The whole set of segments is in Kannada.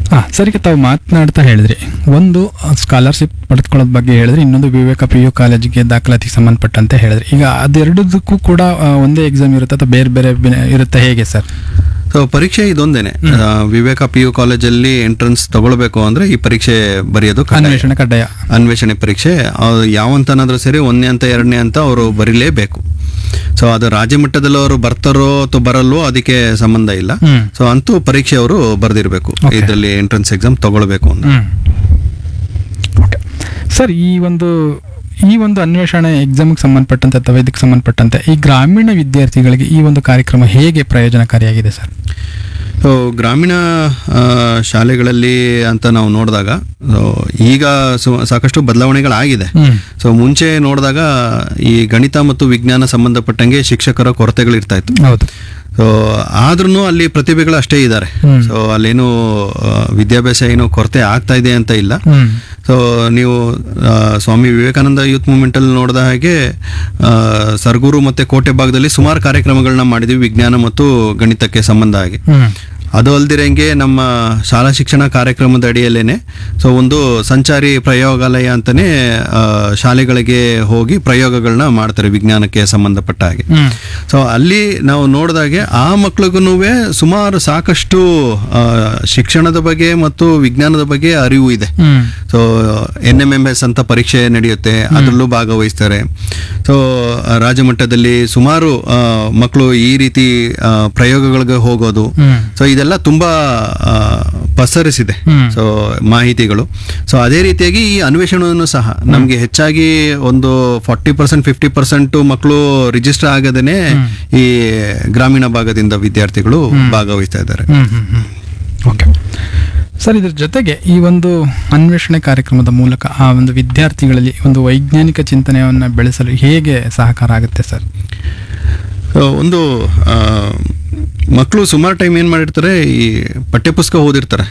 ಹಾಂ ಸರಿ ತಾವು ಮಾತನಾಡ್ತಾ ಹೇಳಿದ್ರಿ ಒಂದು ಸ್ಕಾಲರ್ಶಿಪ್ ಪಡೆದುಕೊಳ್ಳೋದ್ ಬಗ್ಗೆ ಹೇಳಿದ್ರಿ ಇನ್ನೊಂದು ವಿವೇಕ ಪಿ ಯು ಕಾಲೇಜಿಗೆ ದಾಖಲಾತಿಗೆ ಸಂಬಂಧಪಟ್ಟಂತೆ ಹೇಳಿದ್ರಿ ಈಗ ಅದೆರಡದಕ್ಕೂ ಕೂಡ ಆ, ಒಂದೇ ಎಕ್ಸಾಮ್ ಇರುತ್ತೆ ಅಥವಾ ಬೇರೆ ಬೇರೆ ಬೆ- ಇರುತ್ತೆ ಹೇಗೆ ಸರ್ ಸೊ ಪರೀಕ್ಷೆ ಇದೊಂದೇನೆ ಆ, ವಿವೇಕ ಪಿ ಯು ಕಾಲೇಜಲ್ಲಿ ಎಂಟ್ರೆನ್ಸ್ ತಗೊಳ್ಬೇಕು ಅಂದ್ರೆ ಈ ಪರೀಕ್ಷೆ ಬರೆಯೋದು ಕಡ್ಡಾಯ. ಅನ್ವೇಷಣೆ ಕಡ್ಡಾಯ ಅನ್ವೇಷಣೆ ಪರೀಕ್ಷೆ ಅವ್ರು ಯಾವ ಅಂತನಾದ್ರೂ ಸರಿ ಒಂದನೇ ಅಂತ ಎರಡನೇ ಅಂತ ಅವರು ಬರೀಲೇಬೇಕು ಸೊ ಅದು ರಾಜ್ಯ ಮಟ್ಟದಲ್ಲಿ ಅವರು ಬರ್ತಾರೋ ಅಥವಾ ಬರಲ್ವೋ ಅದಕ್ಕೆ ಸಂಬಂಧ ಇಲ್ಲ ಹ್ಮ್. ಸೊ ಅಂತೂ ಪರೀಕ್ಷೆ ಅವರು ಬರೆದಿರಬೇಕು Okay. ಇದರಲ್ಲಿ ಎಂಟ್ರೆನ್ಸ್ ಎಕ್ಸಾಮ್ ತಗೊಳ್ಬೇಕು ಅಂತ ಹ್ಮ್ ಓಕೆ ಸರ್ ಈ ಒಂದು ಈ ಒಂದು ಅನ್ವೇಷಣೆ ಎಕ್ಸಾಮ್ಗೆ ಸಂಬಂಧಪಟ್ಟಂತೆ ಅಥವಾ ಇದಕ್ಕೆ ಸಂಬಂಧಪಟ್ಟಂತೆ ಈ ಗ್ರಾಮೀಣ ವಿದ್ಯಾರ್ಥಿಗಳಿಗೆ ಈ ಒಂದು ಕಾರ್ಯಕ್ರಮ ಹೇಗೆ ಪ್ರಯೋಜನಕಾರಿಯಾಗಿದೆ ಸರ್ ಸೊ ಗ್ರಾಮೀಣ ಆ, ಶಾಲೆಗಳಲ್ಲಿ ಅಂತ ನಾವು ನೋಡಿದಾಗ ಸೊ ಈಗ ಸು- ಸಾಕಷ್ಟು ಬದಲಾವಣೆಗಳಾಗಿದೆ ಹ್ಮ್ ಸೊ ಮುಂಚೆ ನೋಡಿದಾಗ ಈ ಗಣಿತ ಮತ್ತು ವಿಜ್ಞಾನ ಸಂಬಂಧಪಟ್ಟಂಗೆ ಶಿಕ್ಷಕರ ಕೊರತೆಗಳಿರ್ತಾ ಇತ್ತು ಹೌದು ಸೊ ಆದ್ರೂ ಅಲ್ಲಿ ಪ್ರತಿಭೆಗಳು ಅಷ್ಟೇ ಇದ್ದಾರೆ ಹ್ಮ್. ಸೊ ಅಲ್ಲೇನು ಆ, ವಿದ್ಯಾಭ್ಯಾಸ ಏನು ಕೊರತೆ ಆಗ್ತಾ ಇದೆ ಅಂತ ಇಲ್ಲ ಹ್ಮ್ ಸೊ ನೀವು ಆ, ಸ್ವಾಮಿ ವಿವೇಕಾನಂದ ಯೂತ್ ಮೂವ್ಮೆಂಟ್ ಅಲ್ಲಿ ನೋಡಿದ ಹಾಗೆ ಆ, ಸರ್ಗೂರು ಮತ್ತೆ ಕೋಟೆ ಭಾಗದಲ್ಲಿ ಸುಮಾರು ಕಾರ್ಯಕ್ರಮಗಳನ್ನ ಮಾಡಿದ್ವಿ ವಿಜ್ಞಾನ ಮತ್ತು ಗಣಿತಕ್ಕೆ ಸಂಬಂಧ ಆಗಿ ಹ್ಮ್ ಅದು ಅಲ್ದಿರಂಗೆ ನಮ್ಮ ಶಾಲಾ ಶಿಕ್ಷಣ ಕಾರ್ಯಕ್ರಮದ ಅಡಿಯಲ್ಲೇನೆ ಸೊ ಒಂದು ಸಂಚಾರಿ ಪ್ರಯೋಗಾಲಯ ಅಂತಾನೆ ಆ, ಶಾಲೆಗಳಿಗೆ ಹೋಗಿ ಪ್ರಯೋಗಗಳನ್ನ ಮಾಡ್ತಾರೆ ವಿಜ್ಞಾನಕ್ಕೆ ಸಂಬಂಧಪಟ್ಟ ಹಾಗೆ ಹ್ಮ್ ಸೊ ಅಲ್ಲಿ ನಾವು ನೋಡಿದಾಗೆ ಆ ಮಕ್ಳಿಗೂ ಸುಮಾರು ಸಾಕಷ್ಟು ಆ, ಶಿಕ್ಷಣದ ಬಗ್ಗೆ ಮತ್ತು ವಿಜ್ಞಾನದ ಬಗ್ಗೆ ಅರಿವು ಇದೆ ಹ್ಮ್ so N M M S ಅಂತ ಪರೀಕ್ಷೆ ನಡೆಯುತ್ತೆ ಅದರಲ್ಲೂ ಭಾಗವಹಿಸ್ತಾರೆ ಸೊ ರಾಜ್ಯ ಮಟ್ಟದಲ್ಲಿ ಸುಮಾರು ಮಕ್ಕಳು ಈ ರೀತಿ ಆ, ಪ್ರಯೋಗಗಳಿಗೆ ಹೋಗೋದು ಹ್ಮ್ ಸೊ ಇದೆಲ್ಲ ತುಂಬಾ ಆ, ಪಸರಿಸಿದೆ ಹ್ಮ್. ಸೊ ಮಾಹಿತಿಗಳು ಸೊ ಅದೇ ರೀತಿಯಾಗಿ ಈ ಅನ್ವೇಷಣೆಯನ್ನು ಸಹ ನಮಗೆ ಹೆಚ್ಚಾಗಿ ಒಂದು ಫಾರ್ಟಿ ಪರ್ಸೆಂಟ್ ಫಿಫ್ಟಿ ಪರ್ಸೆಂಟ್ ಮಕ್ಕಳು ರಿಜಿಸ್ಟರ್ ಆಗದೇನೆ ಈ ಗ್ರಾಮೀಣ ಭಾಗದಿಂದ ವಿದ್ಯಾರ್ಥಿಗಳು ಭಾಗವಹಿಸ್ತಾ ಇದ್ದಾರೆ ಹ್ಮ್ ಹ್ಮ್ ಹ್ಮ್ ಓಕೆ ಸರ್ ಇದ್ರ ಜೊತೆಗೆ ಈ ಒಂದು ಅನ್ವೇಷಣೆ ಕಾರ್ಯಕ್ರಮದ ಮೂಲಕ ಆ ಒಂದು ವಿದ್ಯಾರ್ಥಿಗಳಲ್ಲಿ ಒಂದು ವೈಜ್ಞಾನಿಕ ಚಿಂತನೆಯನ್ನು ಬೆಳೆಸಲು ಹೇಗೆ ಸಹಕಾರ ಆಗುತ್ತೆ ಸರ್ ಸೊ, ಒಂದು ಮಕ್ಕಳು ಸುಮಾರು ಟೈಮ್ ಏನು ಮಾಡಿರ್ತಾರೆ ಈ ಪಠ್ಯಪುಸ್ತಕ ಓದಿರ್ತಾರೆ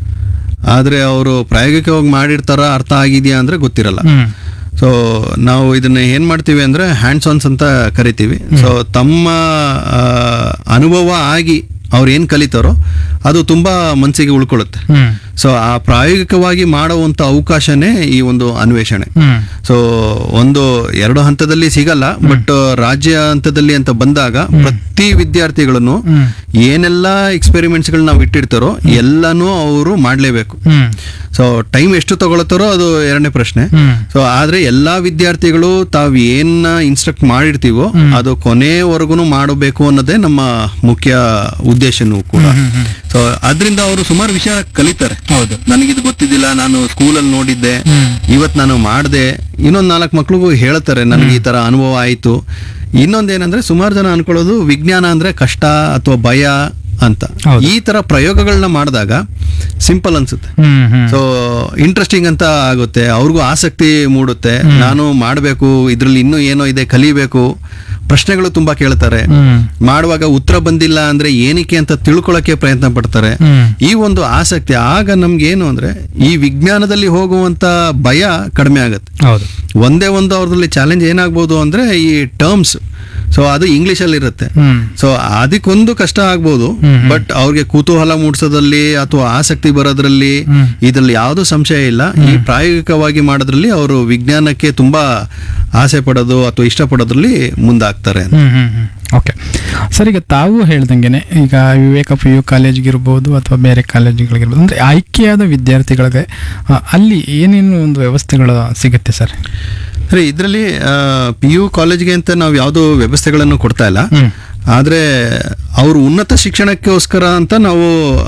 ಆದರೆ ಅವರು ಪ್ರಾಯೋಗಿಕವಾಗಿ ಮಾಡಿರ್ತಾರ ಅರ್ಥ ಆಗಿದೆಯಾ ಅಂದರೆ ಗೊತ್ತಿರಲ್ಲ ಹ್ಮ್ ಸೊ ನಾವು ಇದನ್ನ ಏನು ಮಾಡ್ತೀವಿ ಅಂದರೆ ಹ್ಯಾಂಡ್ಸ್ ಆನ್ಸ್ ಅಂತ ಕರಿತೀವಿ ಸೊ ತಮ್ಮ ಆ, ಅನುಭವ ಆಗಿ ಅವ್ರು ಏನು ಕಲಿತಾರೋ ಅದು ತುಂಬ ಮನಸ್ಸಿಗೆ ಉಳ್ಕೊಳ್ಳುತ್ತೆ ಹ್ಮ್ ಸೊ ಆ ಪ್ರಾಯೋಗಿಕವಾಗಿ ಮಾಡುವಂಥ ಅವಕಾಶನೇ ಈ ಒಂದು ಅನ್ವೇಷಣೆ ಹ್ಮ್ ಸೊ ಒಂದು ಎರಡು ಹಂತದಲ್ಲಿ ಸಿಗಲ್ಲ ಬಟ್ ರಾಜ್ಯ ಹಂತದಲ್ಲಿ ಅಂತ ಬಂದಾಗ ಪ್ರತಿ ವಿದ್ಯಾರ್ಥಿಗಳನ್ನು ಹ್ಮ್ ಏನೆಲ್ಲ ಎಕ್ಸ್ಪೆರಿಮೆಂಟ್ಸ್ಗಳು ನಾವು ಇಟ್ಟಿರ್ತಾರೋ ಎಲ್ಲನೂ ಅವರು ಮಾಡಲೇಬೇಕು ಹ್ಮ್ ಸೊ ಟೈಮ್ ಎಷ್ಟು ತಗೊಳತ್ತಾರೋ ಅದು ಎರಡನೇ ಪ್ರಶ್ನೆ ಹ್ಮ್ ಸೊ ಆದ್ರೆ ಎಲ್ಲಾ ವಿದ್ಯಾರ್ಥಿಗಳು ತಾವ್ ಏನ್ ಇನ್ಸ್ಟ್ರಕ್ಟ್ ಮಾಡಿರ್ತೀವೋ ಅದು ಕೊನೆವರೆಗೂ ಮಾಡಬೇಕು ಅನ್ನೋದೇ ನಮ್ಮ ಮುಖ್ಯ ಉದ್ದೇಶನೂ ಕೂಡ ಸೊ ಅದರಿಂದ ಅವರು ಸುಮಾರು ವಿಷಯ ಕಲಿತಾರೆ ಹೌದು ನನಗಿದು ಗೊತ್ತಿದ್ದಿಲ್ಲ ನಾನು ಸ್ಕೂಲಲ್ಲಿ ನೋಡಿದ್ದೆ ಹ್ಮ್ ಇವತ್ತು ನಾನು ಮಾಡಿದೆ ಇನ್ನೊಂದು ನಾಲ್ಕು ಮಕ್ಳಿಗೂ ಹೇಳ್ತಾರೆ ನನಗೆ ಈ ತರ ಅನುಭವ ಆಯಿತು ಇನ್ನೊಂದೇನಂದ್ರೆ ಸುಮಾರು ಜನ ಅನ್ಕೊಳ್ಳೋದು ವಿಜ್ಞಾನ ಅಂದ್ರೆ ಕಷ್ಟ ಅಥವಾ ಭಯ ಅಂತ ಹೌದು. ಈ ತರ ಪ್ರಯೋಗಗಳನ್ನ ಮಾಡಿದಾಗ ಸಿಂಪಲ್ ಅನ್ಸುತ್ತೆ ಹ್ಮ್ ಹ್ಮ್ ಸೊ ಇಂಟ್ರೆಸ್ಟಿಂಗ್ ಅಂತ ಆಗುತ್ತೆ ಅವ್ರಿಗೂ ಆಸಕ್ತಿ ಮೂಡುತ್ತೆ ನಾನು ಮಾಡಬೇಕು ಇದ್ರಲ್ಲಿ ಇನ್ನೂ ಏನೋ ಇದೆ ಕಲಿಬೇಕು ಪ್ರಶ್ನೆಗಳು ತುಂಬಾ ಕೇಳ್ತಾರೆ ಹ್ಮ್ ಮಾಡುವಾಗ ಉತ್ತರ ಬಂದಿಲ್ಲ ಅಂದ್ರೆ ಏನಕ್ಕೆ ಅಂತ ತಿಳ್ಕೊಳಕ್ಕೆ ಪ್ರಯತ್ನ ಪಡ್ತಾರೆ ಹ್ಮ್ ಈ ಒಂದು ಆಸಕ್ತಿ ಆಗ ನಮ್ಗೆ ಏನು ಅಂದ್ರೆ ಈ ವಿಜ್ಞಾನದಲ್ಲಿ ಹೋಗುವಂತ ಭಯ ಕಡಿಮೆ ಆಗುತ್ತೆ ಹೌದು ಒಂದೇ ಒಂದು ಅವ್ರದಲ್ಲಿ ಚಾಲೆಂಜ್ ಏನಾಗ್ಬೋದು ಅಂದ್ರೆ ಈ ಟರ್ಮ್ಸ್ ಸೊ ಅದು ಇಂಗ್ಲಿಷಲ್ಲಿ ಇರುತ್ತೆ ಹ್ಮ್ ಸೊ ಅದಕ್ಕೊಂದು ಕಷ್ಟ ಆಗ್ಬೋದು ಬಟ್ ಅವ್ರಿಗೆ ಕುತೂಹಲ ಮೂಡಿಸೋದ್ರಲ್ಲಿ ಅಥವಾ ಆಸಕ್ತಿ ಬರೋದ್ರಲ್ಲಿ ಹ್ಮ್. ಇದ್ರಲ್ಲಿ ಯಾವುದು ಸಂಶಯ ಇಲ್ಲ ಈ ಪ್ರಾಯೋಗಿಕವಾಗಿ ಮಾಡೋದ್ರಲ್ಲಿ ಅವರು ವಿಜ್ಞಾನಕ್ಕೆ ತುಂಬಾ ಆಸೆ ಪಡೋದು ಅಥವಾ ಇಷ್ಟಪಡೋದ್ರಲ್ಲಿ ಮುಂದಾಗ್ತಾರೆ ಅಂತ. ಹ್ಮ್ ಹ್ಮ್ ಹ್ಮ್ ಓಕೆ ಸರ್ ಈಗ ತಾವು ಹೇಳ್ದಂಗೆನೆ ಈಗ ವಿವೇಕ ಪಿ ಯು ಕಾಲೇಜ್ಗಿರ್ಬೋದು ಅಥವಾ ಬೇರೆ ಕಾಲೇಜುಗಳಿಗಿರ್ಬೋದು ಅಂದ್ರೆ ಆಯ್ಕೆಯಾದ ವಿದ್ಯಾರ್ಥಿಗಳಿಗೆ ಆ, ಅಲ್ಲಿ ಏನೇನು ಒಂದು ವ್ಯವಸ್ಥೆಗಳು ಸಿಗುತ್ತೆ ಸರ್ ಸರಿ ಇದರಲ್ಲಿ ಪಿ ಯು ಕಾಲೇಜ್ಗೆ ಅಂತ ನಾವು ಯಾವುದೋ ವ್ಯವಸ್ಥೆಗಳನ್ನು ಕೊಡ್ತಾ ಇಲ್ಲ ಹ್ಮ್ ಆದರೆ ಅವರು ಉನ್ನತ ಶಿಕ್ಷಣಕ್ಕೋಸ್ಕರ ಅಂತ ನಾವು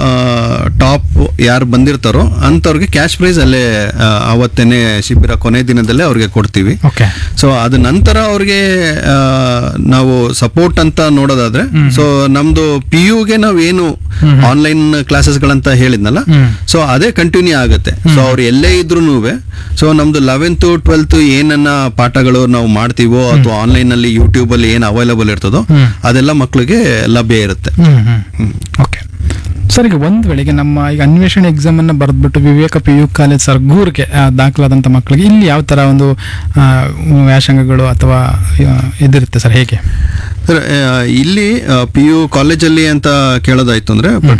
ಟಾಪ್ ಯಾರು ಬಂದಿರ್ತಾರೋ ಅಂಥವ್ರಿಗೆ ಕ್ಯಾಶ್ ಪ್ರೈಸ್ ಅಲ್ಲೇ ಆ, ಅವತ್ತೇನೆ ಶಿಬಿರ ಕೊನೆ ದಿನದಲ್ಲೇ ಅವ್ರಿಗೆ ಕೊಡ್ತೀವಿ ಓಕೆ ಸೊ ಅದ ನಂತರ ಅವ್ರಿಗೆ ಆ, ನಾವು ಸಪೋರ್ಟ್ ಅಂತ ನೋಡೋದಾದ್ರೆ ಸೊ ನಮ್ದು ಪಿ ಯುಗೆ ನಾವು ಏನು ಆನ್ಲೈನ್ ಕ್ಲಾಸಸ್ಗಳಂತ ಹೇಳಿದ್ನಲ್ಲ ಹ್ಮ್ ಸೊ ಅದೇ ಕಂಟಿನ್ಯೂ ಆಗುತ್ತೆ ಸೊ ಅವ್ರು ಎಲ್ಲೇ ಇದ್ರೂ ಸೊ ನಮ್ದು ಲೆವೆಂತ್ ಟ್ವೆಲ್ತ್ ಏನನ್ನ ಪಾಠಗಳು ನಾವು ಮಾಡ್ತೀವೋ ಅಥವಾ ಆನ್ಲೈನ್ ಅಲ್ಲಿ ಯೂಟ್ಯೂಬ್ ಅಲ್ಲಿ ಏನು ಅವೈಲಬಲ್ ಇರ್ತದೋ ಹ್ಮ್. ಅದೆಲ್ಲ ಮಕ್ಕಳಿಗೆ ಲಭ್ಯ ಇರುತ್ತೆ ಹ್ಮ್ ಹ್ಮ್ ಓಕೆ ಸರ್ ಈಗ ಒಂದು ವೇಳೆಗೆ ನಮ್ಮ ಈಗ ಅನ್ವೇಷಣೆ ಎಕ್ಸಾಮ್ ಅನ್ನ ಬರೆದ್ಬಿಟ್ಟು ವಿವೇಕ ಪಿ ಯು ಕಾಲೇಜ್ ಸರ್ಗೂರ್ಗೆ ಆ, ದಾಖಲಾದಂಥ ಮಕ್ಕಳಿಗೆ ಇಲ್ಲಿ ಯಾವ ತರ ಒಂದು ಆ, ವ್ಯಾಸಂಗಗಳು ಅಥವಾ ಆ, ಇದಿರುತ್ತೆ ಸರ್ ಹೇಗೆ ಸರ್, ಆ, ಇಲ್ಲಿ ಪಿ ಯು ಕಾಲೇಜಲ್ಲಿ ಅಂತ ಕೇಳೋದಾಯ್ತು ಅಂದ್ರೆ